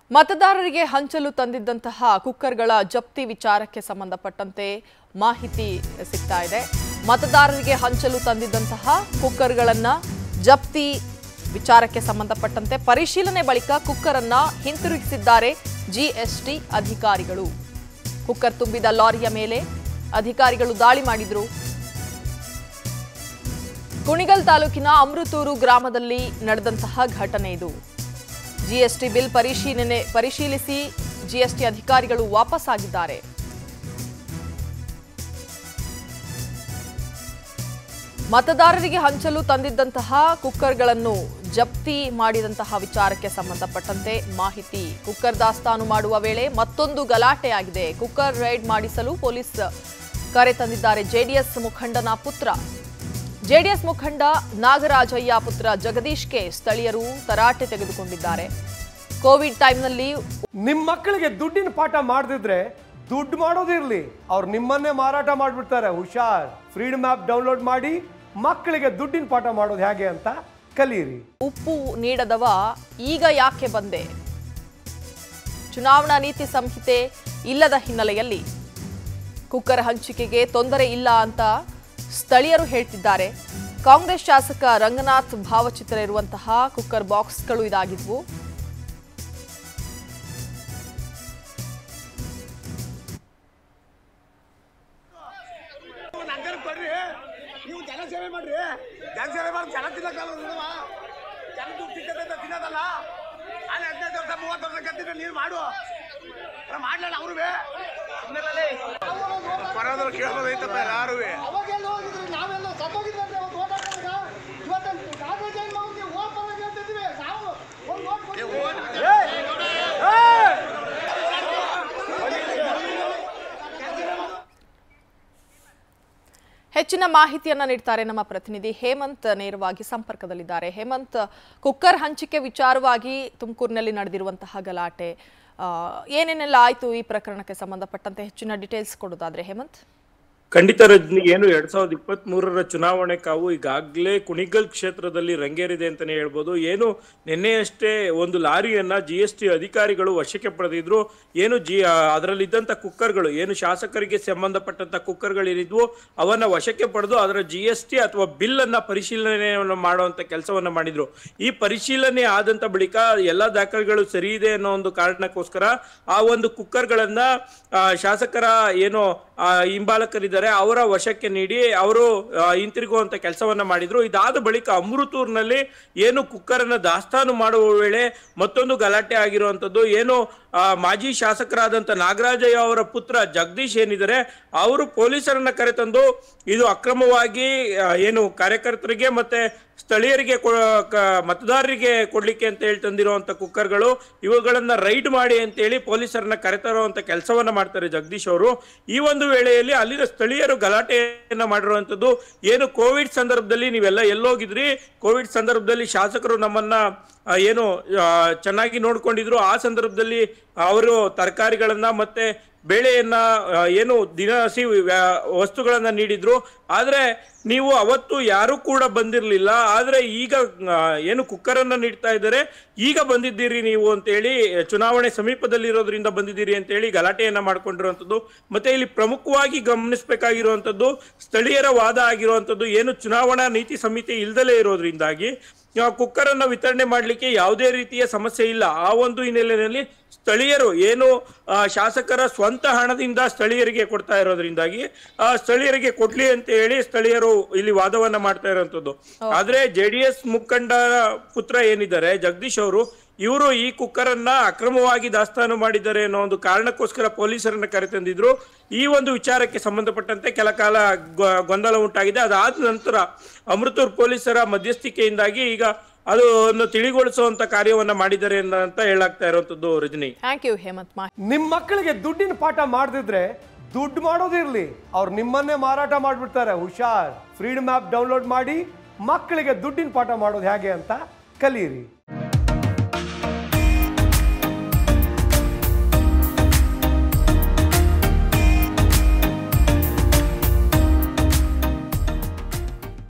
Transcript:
ಮತದಾರರಿಗೆ ಹಂಚಲು ತಂದಿದ್ದಂತಹ ಕುಕ್ಕರ್ಗಳ ಜಪ್ತಿ ವಿಚಾರಕ್ಕೆ ಸಂಬಂಧಪಟ್ಟಂತೆ ಮಾಹಿತಿ ಸಿಗ್ತಾ ಇದೆ ಮತದಾರರಿಗೆ ಹಂಚಲು ತಂದಿದ್ದಂತಹ ಕುಕ್ಕರ್ಗಳನ್ನ ಜಪ್ತಿ ವಿಚಾರಕ್ಕೆ ಸಂಬಂಧಪಟ್ಟಂತೆ ಪರಿಶೀಲನೆ ಬಳಿಕ ಕುಕ್ಕರ್ ಅನ್ನ ಹಿಂತಿರುಗಿಸಿದ್ದಾರೆ ಜಿಎಸ್ಟಿ ಅಧಿಕಾರಿಗಳು ಕುಕ್ಕರ್ ತುಂಬಿದ ಲಾರಿಯ ಮೇಲೆ ಅಧಿಕಾರಿಗಳು ದಾಳಿ ಮಾಡಿದ್ರು ಕುಣಿಗಲ್ ತಾಲೂಕಿನ ಅಮೃತೂರು ಗ್ರಾಮದಲ್ಲಿ ನಡೆದಂತಹ ಘಟನೆ ಇದು ಜಿಎಸ್ಟಿ ಬಿಲ್ ಪರಿಶೀಲನೆ ಪರಿಶೀಲಿಸಿ ಜಿಎಸ್ಟಿ ಅಧಿಕಾರಿಗಳು ವಾಪಸ್ ಆಗಿದ್ದಾರೆ ಮತದಾರರಿಗೆ ಹಂಚಲು ತಂದಿದ್ದಂತಹ ಕುಕ್ಕರ್ಗಳನ್ನು ಜಪ್ತಿ ಮಾಡಿದಂತಹ ವಿಚಾರಕ್ಕೆ ಸಂಬಂಧಪಟ್ಟಂತೆ ಮಾಹಿತಿ ಕುಕ್ಕರ್ ದಾಸ್ತಾನು ಮಾಡುವ ವೇಳೆ ಮತ್ತೊಂದು ಗಲಾಟೆಯಾಗಿದೆ ಕುಕ್ಕರ್ ರೈಡ್ ಮಾಡಿಸಲು ಪೊಲೀಸ್ ಕರೆ ತಂದಿದ್ದಾರೆ ಜೆಡಿಎಸ್ ಮುಖಂಡನ ಪುತ್ರ ಜೆಡಿಎಸ್ ಮುಖಂಡ ನಾಗರಾಜಯ್ಯ ಪುತ್ರ ಜಗದೀಶ್ಗೆ ಸ್ಥಳೀಯರು ತರಾಟೆ ತೆಗೆದುಕೊಂಡಿದ್ದಾರೆ ಕೋವಿಡ್ ಟೈಮ್ನಲ್ಲಿ ನಿಮ್ಮ ಮಕ್ಕಳಿಗೆ ದುಡ್ಡಿನ ಪಾಠ ಮಾಡದಿದ್ರೆ ದುಡ್ಡು ಮಾಡೋದಿರ್ಲಿ ಅವ್ರು ನಿಮ್ಮನ್ನೇ ಮಾರಾಟ ಮಾಡಿಬಿಡ್ತಾರೆ ಹುಷಾರ್ ಫ್ರೀಡಮ್ ಆ್ಯಪ್ ಡೌನ್ಲೋಡ್ ಮಾಡಿ ಮಕ್ಕಳಿಗೆ ದುಡ್ಡಿನ ಪಾಠ ಮಾಡೋದು ಹೇಗೆ ಅಂತ ಕಲೀರಿ ಉಪ್ಪು ನೀಡದವ ಈಗ ಯಾಕೆ ಬಂದೆ ಚುನಾವಣಾ ನೀತಿ ಸಂಹಿತೆ ಇಲ್ಲದ ಹಿನ್ನೆಲೆಯಲ್ಲಿ ಕುಕ್ಕರ್ ಹಂಚಿಕೆಗೆ ತೊಂದರೆ ಇಲ್ಲ ಅಂತ ಸ್ಥಳೀಯರು ಹೇಳ್ತಿದ್ದಾರೆ ಕಾಂಗ್ರೆಸ್ ಶಾಸಕ ರಂಗನಾಥ್ ಭಾವಚಿತ್ರ ಇರುವಂತಹ ಕುಕ್ಕರ್ ಬಾಕ್ಸ್ಗಳು ಇದಾಗಿದ್ವು ನಂಗರ್ ಕೊಡ್ರಿ ನೀವು ಜನ ಸೇವೆ ಮಾಡ್ರಿ ಜನ ಸೇವೆ ಮಾಡಿ ಜನ ತಿನ್ನಕ್ಕಲ್ಲ ನೋಡುವ ಜನ ದುಡ್ಡು ತಿನ್ನದ ತಿನ್ನೋದಲ್ಲ ಅಲ್ಲಿ ಹದಿನೈದು ವರ್ಷ ಮೂವತ್ತು ವರ್ಷ ಕತ್ತಿದ್ರೆ ನೀನು ಮಾಡು ಮಾಡ್ಲಲ್ಲ ಅವ್ರು ಬರೋದ್ರ ಕೇಳ್ಬೋದೈತಪ್ಪ ಯಾರು ಅವಾಗೆಲ್ಲ ಹೋಗಿದ್ರಿ ನಾವೆಲ್ಲ ಸತ್ತೋಗಿದ್ರಿ ಅವತ್ತು ಓಟ್ ಹಾಕಿದಾಗ ಇವತ್ತು ಕಾಂಗ್ರೆಸ್ ಏನ್ ಮಾಡ್ತೀವಿ ಓಟ್ ಬರೋದು ಹೇಳ್ತಿದ್ವಿ ನಾವು ಒಂದು ಓಟ್ ಕೊಡ್ತೀವಿ ಹೆಚ್ಚಿನ ಮಾಹಿತಿಯನ್ನ ನೀಡ್ತಾರೆ ನಮ್ಮ ಪ್ರತಿನಿಧಿ ಹೇಮಂತ್ ನೇರವಾಗಿ ಸಂಪರ್ಕದಲ್ಲಿದ್ದಾರೆ ಹೇಮಂತ್ ಕುಕ್ಕರ್ ಹಂಚಿಕೆ ವಿಚಾರವಾಗಿ ತುಮಕೂರಿನಲ್ಲಿ ನಡೆದಿರುವಂತಹ ಗಲಾಟೆ ಆ, ಏನೇನೆಲ್ಲ ಆಯ್ತು ಈ ಪ್ರಕರಣಕ್ಕೆ ಸಂಬಂಧಪಟ್ಟಂತೆ ಹೆಚ್ಚಿನ ಡೀಟೇಲ್ಸ್ ಕೊಡೋದಾದ್ರೆ ಹೇಮಂತ್ ಖಂಡಿತ ರಜನಿ ಏನು ಎರಡ್ ಸಾವಿರದ ಇಪ್ಪತ್ತ್ ಮೂರರ ಚುನಾವಣೆ ಕಾವು ಈಗಾಗಲೇ ಕುಣಿಗಲ್ ಕ್ಷೇತ್ರದಲ್ಲಿ ರಂಗೇರಿದೆ ಅಂತಾನೆ ಹೇಳ್ಬೋದು ಏನು ನಿನ್ನೆಯಷ್ಟೇ ಒಂದು ಲಾರಿಯನ್ನ ಜಿ ಎಸ್ ಟಿ ಅಧಿಕಾರಿಗಳು ವಶಕ್ಕೆ ಪಡೆದಿದ್ರು ಏನು ಜಿ ಅದರಲ್ಲಿದ್ದಂಥ ಕುಕ್ಕರ್ಗಳು ಏನು ಶಾಸಕರಿಗೆ ಸಂಬಂಧಪಟ್ಟಂತ ಕುಕ್ಕರ್ಗಳು ಏನಿದ್ವು ಅವನ್ನ ವಶಕ್ಕೆ ಪಡೆದು ಅದರ ಜಿ ಎಸ್ ಟಿ ಅಥವಾ ಬಿಲ್ ಅನ್ನ ಪರಿಶೀಲನೆಯನ್ನು ಮಾಡುವಂತ ಕೆಲಸವನ್ನ ಮಾಡಿದ್ರು ಈ ಪರಿಶೀಲನೆ ಆದಂತ ಬಳಿಕ ಎಲ್ಲಾ ದಾಖಲೆಗಳು ಸರಿ ಇದೆ ಅನ್ನೋ ಒಂದು ಕಾರಣಕ್ಕೋಸ್ಕರ ಆ ಒಂದು ಕುಕ್ಕರ್ಗಳನ್ನ ಆ, ಶಾಸಕರ ಏನು ಆ, ಹಿಂಬಾಲಕರಿದ್ದಾರೆ ಅವರ ವಶಕ್ಕೆ ನೀಡಿ ಅವರು ಆ, ಹಿಂತಿರುಗುವಂತ ಕೆಲಸವನ್ನ ಮಾಡಿದ್ರು ಇದಾದ ಬಳಿಕ ಅಮೃತೂರ್ನಲ್ಲಿ ಏನು ಕುಕ್ಕರ್ ಅನ್ನ ದಾಸ್ತಾನು ಮಾಡುವ ವೇಳೆ ಮತ್ತೊಂದು ಗಲಾಟೆ ಆಗಿರುವಂತದ್ದು ಏನು ಆ, ಮಾಜಿ ಶಾಸಕರಾದಂತ ನಾಗರಾಜಯ್ಯ ಅವರ ಪುತ್ರ ಜಗದೀಶ್ ಏನಿದ್ದಾರೆ ಅವರು ಪೊಲೀಸರನ್ನ ಕರೆತಂದು ಇದು ಅಕ್ರಮವಾಗಿ ಆ, ಏನು ಕಾರ್ಯಕರ್ತರಿಗೆ ಮತ್ತೆ ಸ್ಥಳೀಯರಿಗೆ ಕೊ- ಕ- ಮತದಾರರಿಗೆ ಕೊಡ್ಲಿಕ್ಕೆ ಅಂತ ಹೇಳಿ ತಂದಿರುವಂತ ಕುಕ್ಕರ್ಗಳು ಇವುಗಳನ್ನ ರೈಡ್ ಮಾಡಿ ಅಂತ ಹೇಳಿ ಪೊಲೀಸರನ್ನ ಕರೆತರುವಂತ ಕೆಲಸವನ್ನ ಮಾಡ್ತಾರೆ ಜಗದೀಶ್ ಅವರು ಈ ಒಂದು ವೇಳೆಯಲ್ಲಿ ಅಲ್ಲಿನ ಸ್ಥಳೀಯರು ಗಲಾಟೆಯನ್ನ ಮಾಡಿರುವಂತದ್ದು ಏನು ಕೋವಿಡ್ ಸಂದರ್ಭದಲ್ಲಿ ನೀವೆಲ್ಲ ಎಲ್ಲೋಗಿದ್ರಿ ಕೋವಿಡ್ ಸಂದರ್ಭದಲ್ಲಿ ಶಾಸಕರು ನಮ್ಮನ್ನ ಆ, ಏನು ಆ, ಚೆನ್ನಾಗಿ ನೋಡ್ಕೊಂಡಿದ್ರು ಆ ಸಂದರ್ಭದಲ್ಲಿ ಅವರು ತರಕಾರಿಗಳನ್ನ ಮತ್ತೆ ಬೇಳೆಯನ್ನ ಆ, ಏನು ದಿನಸಿ ವ್ಯಾ- ವಸ್ತುಗಳನ್ನ ನೀಡಿದ್ರು ಆದ್ರೆ ನೀವು ಅವತ್ತು ಯಾರು ಕೂಡ ಬಂದಿರಲಿಲ್ಲ ಆದ್ರೆ ಈಗ ಆ, ಏನು ಕುಕ್ಕರ್ ಅನ್ನ ನೀಡ್ತಾ ಇದ್ದಾರೆ ಈಗ ಬಂದಿದ್ದೀರಿ ನೀವು ಅಂತೇಳಿ ಚುನಾವಣೆ ಸಮೀಪದಲ್ಲಿರೋದ್ರಿಂದ ಬಂದಿದ್ದೀರಿ ಅಂತೇಳಿ ಗಲಾಟೆಯನ್ನ ಮಾಡ್ಕೊಂಡಿರುವಂತದ್ದು ಮತ್ತೆ ಇಲ್ಲಿ ಪ್ರಮುಖವಾಗಿ ಗಮನಿಸಬೇಕಾಗಿರುವಂತದ್ದು ಸ್ಥಳೀಯರ ವಾದ ಆಗಿರುವಂತದ್ದು ಏನು ಚುನಾವಣಾ ನೀತಿ ಸಂಹಿತೆ ಇಲ್ದಲೇ ಇರೋದ್ರಿಂದಾಗಿ ಆ, ಕುಕ್ಕರ್ ಅನ್ನ ವಿತರಣೆ ಮಾಡ್ಲಿಕ್ಕೆ ಯಾವುದೇ ರೀತಿಯ ಸಮಸ್ಯೆ ಇಲ್ಲ ಆ ಒಂದು ಹಿನ್ನೆಲೆಯಲ್ಲಿ ಸ್ಥಳೀಯರು ಏನು ಆ, ಶಾಸಕರ ಸ್ವಂತ ಹಣದಿಂದ ಸ್ಥಳೀಯರಿಗೆ ಕೊಡ್ತಾ ಇರೋದ್ರಿಂದಾಗಿ ಆ ಸ್ಥಳೀಯರಿಗೆ ಕೊಡ್ಲಿ ಅಂತ ಹೇಳಿ ಸ್ಥಳೀಯರು ಇಲ್ಲಿ ವಾದವನ್ನ ಮಾಡ್ತಾ ಇರುವಂತದ್ದು ಆದ್ರೆ ಜೆಡಿಎಸ್ ಮುಖಂಡ ಪುತ್ರ ಏನಿದ್ದಾರೆ ಜಗದೀಶ್ ಅವರು ಇವರು ಈ ಕುಕ್ಕರ್ ಅನ್ನ ಅಕ್ರಮವಾಗಿ ದಾಸ್ತಾನು ಮಾಡಿದ್ದಾರೆ ಅನ್ನೋ ಒಂದು ಕಾರಣಕ್ಕೋಸ್ಕರ ಪೊಲೀಸರನ್ನ ಕರೆತಂದಿದ್ರು ಈ ಒಂದು ವಿಚಾರಕ್ಕೆ ಸಂಬಂಧಪಟ್ಟಂತೆ ಕೆಲ ಕಾಲ ಗ- ಗೊಂದಲ ಉಂಟಾಗಿದೆ ಅದಾದ ನಂತರ ಅಮೃತೂರ್ ಪೊಲೀಸರ ಮಧ್ಯಸ್ಥಿಕೆಯಿಂದಾಗಿ ಈಗ ಅದನ್ನು ತಿಳಿಗೊಳಿಸುವಂತ ಕಾರ್ಯವನ್ನ ಮಾಡಿದ್ದಾರೆ ಅಂತ ಹೇಳಾಗ್ತಾ ಇರುವಂತದ್ದು ರಜನಿ ಥ್ಯಾಂಕ್ ಯು ಹೇಮಂತ್ ಮಾಹಿತಿ ನಿಮ್ಮ ಮಕ್ಕಳಿಗೆ ದುಡ್ಡಿನ ಪಾಠ ಮಾಡದಿದ್ರೆ ದುಡ್ಡು ಮಾಡೋದಿರ್ಲಿ ಅವ್ರು ನಿಮ್ಮನ್ನೇ ಮಾರಾಟ ಮಾಡಿಬಿಡ್ತಾರೆ ಹುಷಾರ್ ಫ್ರೀಡಮ್ ಆ್ಯಪ್ ಡೌನ್ಲೋಡ್ ಮಾಡಿ ಮಕ್ಕಳಿಗೆ ದುಡ್ಡಿನ ಪಾಠ ಮಾಡೋದು ಹೇಗೆ ಅಂತ ಕಲೀರಿ